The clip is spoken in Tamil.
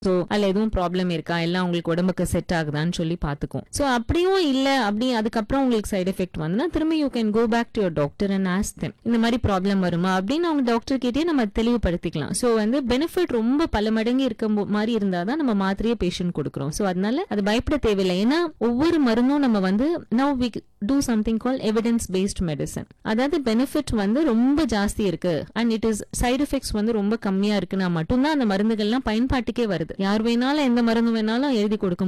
ஸோ அதில் எதுவும் ப்ராப்ளம் இருக்கா எல்லாம் உங்களுக்கு உடம்புக்கு செட் ஆகுதான்னு சொல்லி பார்த்துக்கும் ஸோ அப்படியும் இல்லை அப்படி அதுக்கப்புறம் உங்களுக்கு சைடு எஃபெக்ட் வந்துன்னா திரும்ப you can go back to your doctor and ask them இந்த மாதிரி ப்ராப்ளம் வருமா அப்படின்னு அவங்க டாக்டர் கிட்டே நம்ம தெளிவுபடுத்திக்கலாம் ஸோ வந்து பெனிஃபிட் ரொம்ப பல மடங்கு இருக்க மு- மாதிரி இருந்தால் தான் நம்ம மாத்திரையே பேஷண்ட் கொடுக்குறோம் ஸோ அதனால அது பயப்பட தேவையில்லை ஏன்னா ஒவ்வொரு மருந்தும் நம்ம வந்து now we do something call evidence based medicine அதாவது பெனிஃபிட் வந்து ரொம்ப ஜாஸ்தி இருக்கு and it is side effects வந்து ரொம்ப கம்மியா இருக்குன்னா மட்டும்தான் அந்த மருந்துகள்லாம் பயன்பாட்டுக்கே வருது யார் வேணாலும் எந்த மருந்து வேணாலும் எழுதி கொடுக்க